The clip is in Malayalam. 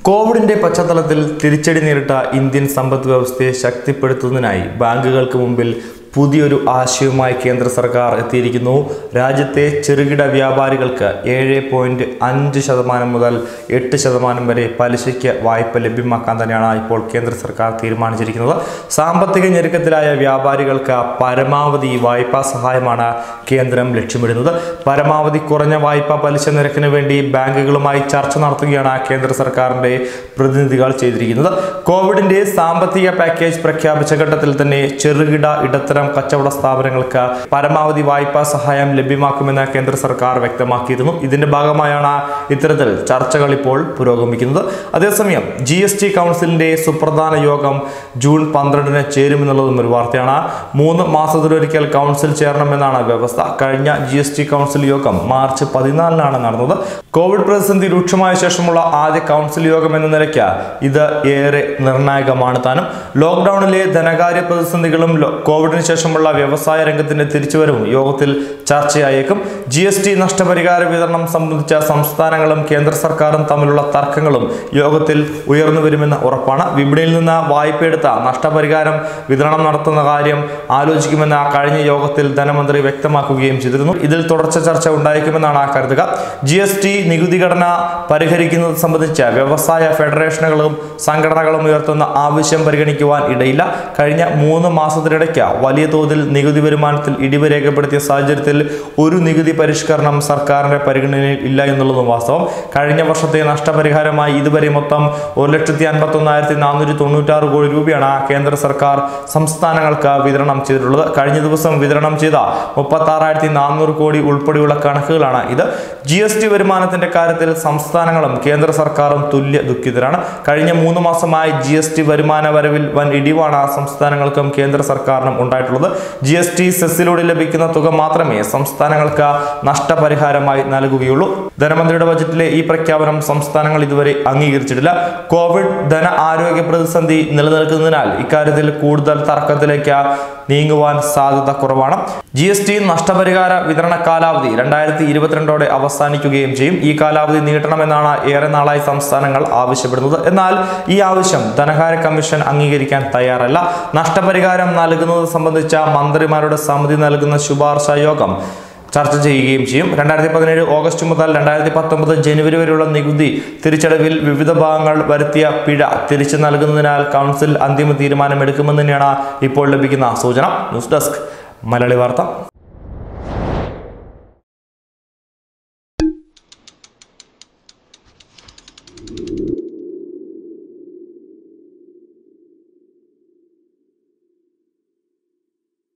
കോവിഡിന്റെ പശ്ചാത്തലത്തിൽ തിരിച്ചടി നേരിട്ട ഇന്ത്യൻ സമ്പദ് വ്യവസ്ഥയെ ശക്തിപ്പെടുത്തുന്നതിനായി ബാങ്കുകൾക്ക് മുമ്പിൽ പുതിയൊരു ആശയവുമായി കേന്ദ്ര സർക്കാർ എത്തിയിരിക്കുന്നു രാജ്യത്തെ ചെറുകിട വ്യാപാരികൾക്ക് ഏഴ് പോയിന്റ് അഞ്ച് ശതമാനം മുതൽ എട്ട് ശതമാനം വരെ പലിശയ്ക്ക് വായ്പ ലഭ്യമാക്കാൻ തന്നെയാണ് ഇപ്പോൾ കേന്ദ്ര സർക്കാർ തീരുമാനിച്ചിരിക്കുന്നത് സാമ്പത്തിക ഞെരുക്കത്തിലായ വ്യാപാരികൾക്ക് പരമാവധി വായ്പാ സഹായമാണ് കേന്ദ്രം ലക്ഷ്യമിടുന്നത് പരമാവധി കുറഞ്ഞ വായ്പാ പലിശ നിരക്കിന് വേണ്ടി ബാങ്കുകളുമായി ചർച്ച നടത്തുകയാണ് കേന്ദ്ര സർക്കാരിന്റെ പ്രതിനിധികൾ ചെയ്തിരിക്കുന്നത് കോവിഡിന്റെ സാമ്പത്തിക പാക്കേജ് പ്രഖ്യാപിച്ച ഘട്ടത്തിൽ തന്നെ ചെറുകിട ഇടത്തരം കച്ചവട സ്ഥാപനങ്ങൾക്ക് പരമാവധി വായ്പാ സഹായം ലഭ്യമാക്കുമെന്ന് കേന്ദ്ര സർക്കാർ വ്യക്തമാക്കിയിരുന്നു ഇതിന്റെ ഭാഗമായാണ് ഇത്തരത്തിൽ ചർച്ചകൾ ഇപ്പോൾ പുരോഗമിക്കുന്നത് അതേസമയം ജി എസ് ടി കൗൺസിലിന്റെ സുപ്രധാന യോഗം ജൂൺ പന്ത്രണ്ടിന് ചേരുമെന്നുള്ളതും ഒരു വാർത്തയാണ് മൂന്ന് മാസത്തിലൊരിക്കൽ കൗൺസിൽ ചേരണമെന്നാണ് വ്യവസ്ഥ കഴിഞ്ഞ ജി എസ് ടി കൗൺസിൽ യോഗം മാർച്ച് പതിനാലിനാണ് നടന്നത് കോവിഡ് പ്രതിസന്ധി രൂക്ഷമായ ശേഷമുള്ള ആദ്യ കൗൺസിൽ യോഗം എന്ന നിലയ്ക്ക് ഇത് ഏറെ നിർണായകമാണ് താനും ലോക്ക്ഡൌണിലെ ധനകാര്യ പ്രതിസന്ധികളും ലോ- കോവിഡിന് ശേഷമുള്ള വ്യവസായ രംഗത്തിന്റെ തിരിച്ചുവരവും യോഗത്തിൽ ചർച്ചയായേക്കും ജി എസ് ടി നഷ്ടപരിഹാര വിതരണം സംബന്ധിച്ച സംസ്ഥാനങ്ങളും കേന്ദ്ര സർക്കാരും തമ്മിലുള്ള തർക്കങ്ങളും യോഗത്തിൽ ഉയർന്നു വരുമെന്ന് ഉറപ്പാണ് വിപണിയിൽ നിന്ന് വായ്പയെടുത്ത നഷ്ടപരിഹാരം വിതരണം നടത്തുന്ന കാര്യം ആലോചിക്കുമെന്ന് കഴിഞ്ഞ യോഗത്തിൽ ധനമന്ത്രി വ്യക്തമാക്കുകയും ചെയ്തിരുന്നു ഇതിൽ തുടർച്ച ചർച്ച ഉണ്ടായേക്കുമെന്നാണ് കരുതുക ജി എസ് ടി നികുതി ഘടന പരിഹരിക്കുന്നത് സംബന്ധിച്ച് വ്യവസായ ഫെഡറേഷനുകളും സംഘടനകളും ഉയർത്തുന്ന ആവശ്യം പരിഗണിക്കുവാൻ ഇടയില്ല കഴിഞ്ഞ മൂന്ന് മാസത്തിനിടയ്ക്ക് വലിയ തോതിൽ നികുതി വരുമാനത്തിൽ ഇടിവ് രേഖപ്പെടുത്തിയ സാഹചര്യത്തിൽ ഒരു നികുതി പരിഷ്കരണം സർക്കാരിന്റെ പരിഗണനയിൽ ഇല്ല എന്നുള്ളതും വാസ്തവം കഴിഞ്ഞ വർഷത്തെ നഷ്ടപരിഹാരമായി ഇതുവരെ മൊത്തം ഒരു ലക്ഷത്തി അൻപത്തി ഒന്നായിരത്തി നാനൂറ്റി തൊണ്ണൂറ്റാറ് കോടി രൂപയാണ് കേന്ദ്ര സർക്കാർ സംസ്ഥാനങ്ങൾക്ക് വിതരണം ചെയ്തിട്ടുള്ളത് കഴിഞ്ഞ ദിവസം വിതരണം ചെയ്ത മുപ്പത്തി ആറായിരത്തി നാനൂറ് കോടി ഉൾപ്പെടെയുള്ള കണക്കുകളാണ് ഇത് ജി എസ് ടി വരുമാനത്തിന്റെ കാര്യത്തിൽ സംസ്ഥാനങ്ങളും കേന്ദ്ര സർക്കാരും തുല്യ ദുഃഖിതരാണ് കഴിഞ്ഞ മൂന്ന് മാസമായി ജി എസ് ടി വരുമാന വരവിൽ വൻ ഇടിവാണ് സംസ്ഥാനങ്ങൾക്കും കേന്ദ്ര സർക്കാരിനും ഉണ്ടായിട്ടുള്ളത് ജി എസ് ടി സെസ്സിലൂടെ ലഭിക്കുന്ന തുക മാത്രമേ സംസ്ഥാനങ്ങൾക്ക് നഷ്ടപരിഹാരമായി നൽകുകയുള്ളൂ ധനമന്ത്രിയുടെ ബജറ്റിലെ ഈ പ്രഖ്യാപനം സംസ്ഥാനങ്ങൾ ഇതുവരെ അംഗീകരിച്ചിട്ടില്ല കോവിഡ് ധന ആരോഗ്യ പ്രതിസന്ധി നിലനിൽക്കുന്നതിനാൽ ഇക്കാര്യത്തിൽ കൂടുതൽ തർക്കത്തിലേക്ക് നീങ്ങുവാൻ സാധ്യത കുറവാണ് ജി എസ് ടി നഷ്ടപരിഹാര വിതരണ കാലാവധി രണ്ടായിരത്തി ഇരുപത്തിരണ്ടോടെ അവസാനിക്കുകയും ചെയ്യും ഈ കാലാവധി നീട്ടണമെന്നാണ് ഏറെ നാളായി സംസ്ഥാനങ്ങൾ ആവശ്യപ്പെടുന്നത് എന്നാൽ ഈ ആവശ്യം ധനകാര്യ കമ്മീഷൻ അംഗീകരിക്കാൻ തയ്യാറല്ല നഷ്ടപരിഹാരം നൽകുന്നത് സംബന്ധിച്ച മന്ത്രിമാരുടെ സമിതി നൽകുന്ന ശുപാർശ യോഗം ചർച്ച ചെയ്യുകയും ചെയ്യും രണ്ടായിരത്തി പതിനേഴ് ഓഗസ്റ്റ് മുതൽ രണ്ടായിരത്തി പത്തൊമ്പത് ജനുവരി വരെയുള്ള നികുതി തിരിച്ചടവിൽ വിവിധ ഭാഗങ്ങൾ വരുത്തിയ പിഴ തിരിച്ചു നൽകുന്നതിനാൽ കൗൺസിൽ അന്തിമ തീരുമാനമെടുക്കുമെന്ന് തന്നെയാണ് ഇപ്പോൾ ലഭിക്കുന്ന സൂചന ന്യൂസ് ഡെസ്ക് മലയാളി വാർത്ത